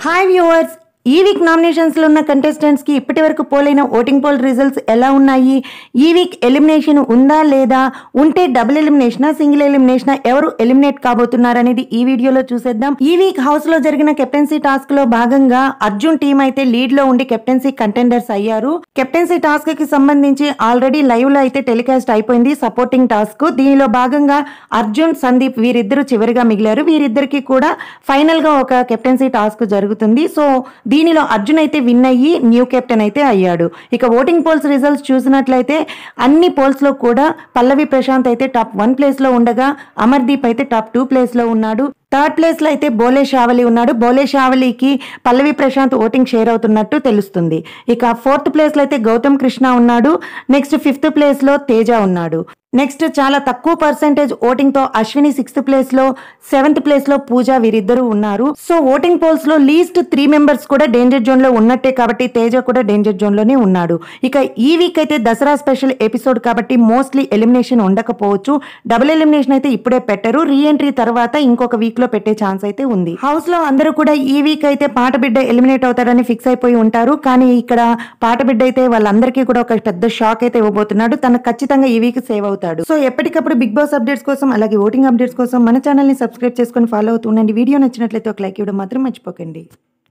hi viewers ఈ week nominations లో ఉన్న కంటెస్టెంట్స్ కి ఇప్పటి వరకు పోలైన ఓటింగ్ పోల్ రిజల్ట్స్ ఎలా ఉన్నాయి ఈ వీక్ ఎలిమినేషన్ ఉందా లేదా ఉంటే డబుల్ ఎలిమినేషనా సింగిల్ ఎలిమినేషనా ఎవరు ఎలిమినేట్ కాబోతున్నారు అనేది ఈ వీడియోలో చూసేద్దాం ఈ వీక్ హౌస్ లో జరిగిన కెప్టెన్సీ టాస్క్ లో భాగంగా అర్జున్ టీం అయితే లీడ్ లో ఉండి కెప్టెన్సీ కంటెండర్స్ అయ్యారు కెప్టెన్సీ టాస్క్ కి సంబంధించి ఆల్రెడీ లైవ్ లో అయితే టెలికాస్ట్ అయిపోయింది సపోర్టింగ్ టాస్క్ దీనిలో భాగంగా అర్జున్ సందీప్ వీరిద్దరు చివరిగా మిగిలారు వీరిద్దరికి కూడా ఫైనల్ గా ఒక కెప్టెన్సీ టాస్క్ జరుగుతుంది సో దీనిలో అర్జున్ అయితే విన్ అయ్యి న్యూ కెప్టెన్ అయితే అయ్యాడు ఇక ఓటింగ్ పోల్స్ రిజల్ట్స్ చూసినట్లయితే అన్ని పోల్స్ లో కూడా పల్లవి ప్రశాంత్ అయితే టాప్ వన్ ప్లేస్ లో ఉండగా అమర్దీప్ అయితే టాప్ టూ ప్లేస్ లో ఉన్నాడు థర్డ్ ప్లేస్ లో అయితే బోలే షావలి ఉన్నాడు బోలే షావలికి పల్లవి ప్రశాంత్ ఓటింగ్ షేర్ అవుతున్నట్టు తెలుస్తుంది ఇక ఫోర్త్ ప్లేస్ లో అయితే గౌతమ్ కృష్ణ ఉన్నాడు నెక్స్ట్ ఫిఫ్త్ ప్లేస్ లో తేజ ఉన్నాడు నెక్స్ట్ చాలా తక్కువ పర్సెంటేజ్ ఓటింగ్ తో అశ్విని సిక్స్త్ ప్లేస్ లో సెవెంత్ ప్లేస్ లో పూజ వీరిద్దరు ఉన్నారు సో ఓటింగ్ పోల్స్ లో లీస్ట్ త్రీ మెంబర్స్ కూడా డేంజర్ జోన్ లో ఉన్నట్టే కాబట్టి తేజ కూడా డేంజర్ జోన్ లోనే ఉన్నాడు ఇక ఈ వీక్ అయితే దసరా స్పెషల్ ఎపిసోడ్ కాబట్టి మోస్ట్లీ ఎలిమినేషన్ ఉండకపోవచ్చు డబుల్ ఎలిమినేషన్ అయితే ఇప్పుడే పెట్టరు రీ ఎంట్రీ తర్వాత ఇంకొక వీక్ లో పెట్టే ఛాన్స్ అయితే ఉంది హౌస్ లో అందరూ కూడా ఈ వీక్ అయితే పాట బిడ్డ ఎలిమినేట్ అవుతారని ఫిక్స్ అయిపోయి ఉంటారు కానీ ఇక్కడ పాట బిడ్డ అయితే వాళ్ళందరికీ కూడా ఒక పెద్ద షాక్ అయితే ఇవ్వబోతున్నాడు తనకు ఖచ్చితంగా ఈ వీక్ సేవ్ అవుతాడు సో ఎప్పటికప్పుడు బిగ్ బాస్ అప్డేట్స్ కోసం అలాగే ఓటింగ్ అప్డేట్స్ కోసం మన ఛానల్ ని సబ్స్క్రైబ్ చేసుకొని ఫాలో అవుతుండండి వీడియో నచ్చినట్లయితే ఒక లైక్ ఇవ్వడం మాత్రం మర్చిపోకండి